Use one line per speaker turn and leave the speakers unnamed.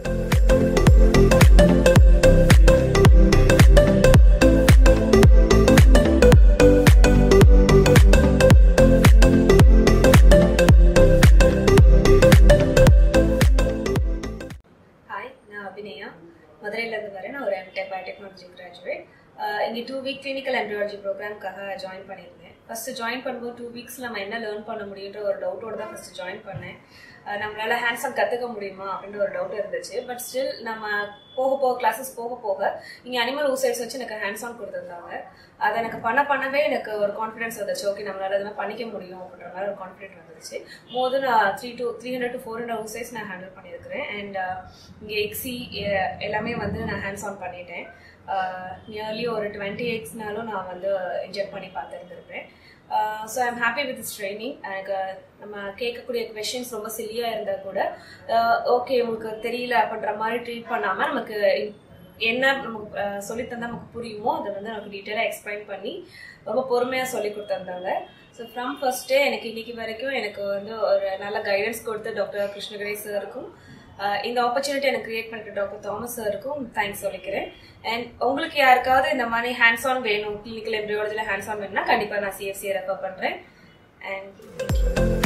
hi நான் அபிநயா மதுரையிலேருந்து வரேன் நான் ஒரு எம்டெக் பயோடெக்னாலஜி கிராஜுவேட் இங்கே டூ வீக் கிளினிக்கல் எம்ப்ரியாலஜி ப்ரோக்ராம்க்காக ஜாயின் பண்ணியிருந்தேன் ஃபஸ்ட்டு ஜாயின் பண்ணும்போது டூ வீக்ஸ் நம்ம என்ன லேர்ன் பண்ண முடியுன்ற ஒரு டவுட்டோட தான் ஃபஸ்ட்டு ஜாயின் பண்ணேன் அஹ் நம்மளால ஹேண்ட்ஸ் ஆன் கற்றுக்க முடியுமா அப்படின்ற ஒரு டவுட் இருந்துச்சு பட் ஸ்டில் நம்ம போக போக கிளாஸஸ் போக போக இங்கே அனிமல் ஊசைட்ஸ் வச்சு எனக்கு ஹேண்ட்ஸ் ஆன் கொடுத்துருந்தாங்க அதை எனக்கு பண்ண பண்ணவே எனக்கு ஒரு கான்ஃபிடன்ஸ் வந்துச்சு ஓகே நம்மளால அதெல்லாம் பண்ணிக்க முடியும் அப்படின்ற மாதிரி ஒரு கான்ஃபிடென்ட் வந்துச்சு more than three to three hundred to four hundred ஊசைஸ் நான் ஹேண்டில் பண்ணியிருக்கிறேன் அண்ட் இங்கே எக்ஸி எல்லாமே வந்து நான் ஹேண்ட்ஸ் ஆன் பண்ணிட்டேன் நியர்லி ஒரு டுவெண்ட்டி எக்ஸ்னாலும் நான் வந்து இன்ஜெக்ட் பண்ணி பார்த்துருந்துருப்பேன் so I'm happy with this training எனக்கு நம்ம கேட்கக்கூடிய கொஷின்ஸ் ரொம்ப சில்லியாக இருந்தால் கூட ஓகே உங்களுக்கு தெரியல அப்படின்ற மாதிரி ட்ரீட் பண்ணாமல் நமக்கு என்ன நமக்கு சொல்லித்தந்தால் நமக்கு புரியுமோ அதை வந்து நமக்கு டீட்டெயிலாக எக்ஸ்பிளைன் பண்ணி ரொம்ப பொறுமையாக சொல்லி கொடுத்துருந்தாங்க ஸோ ஃப்ரம் ஃபர்ஸ்டே எனக்கு இன்னைக்கு வரைக்கும் எனக்கு வந்து ஒரு நல்ல கைடன்ஸ் கொடுத்த டாக்டர் கிருஷ்ணகிரி சாருக்கும் இந்த ஆப்பர்ச்சுனிட்டி எனக்கு கிரியேட் பண்ணிட்டு டாக்டர் தாமஸ் சாருக்கும் தேங்க்ஸ் சொல்லிக்கிறேன் அண்ட் உங்களுக்கு யாருக்காவது இந்த மாதிரி ஹேண்ட்ஸ் ஆன் வேணும் கிளினிக்கல் எம்ப்ரியாலஜியில் ஹேண்ட்ஸ் ஆன் வேணும்னா கண்டிப்பாக நான் சிஎஃப்சியை ரெஃபர் பண்ணுறேன் அண்ட்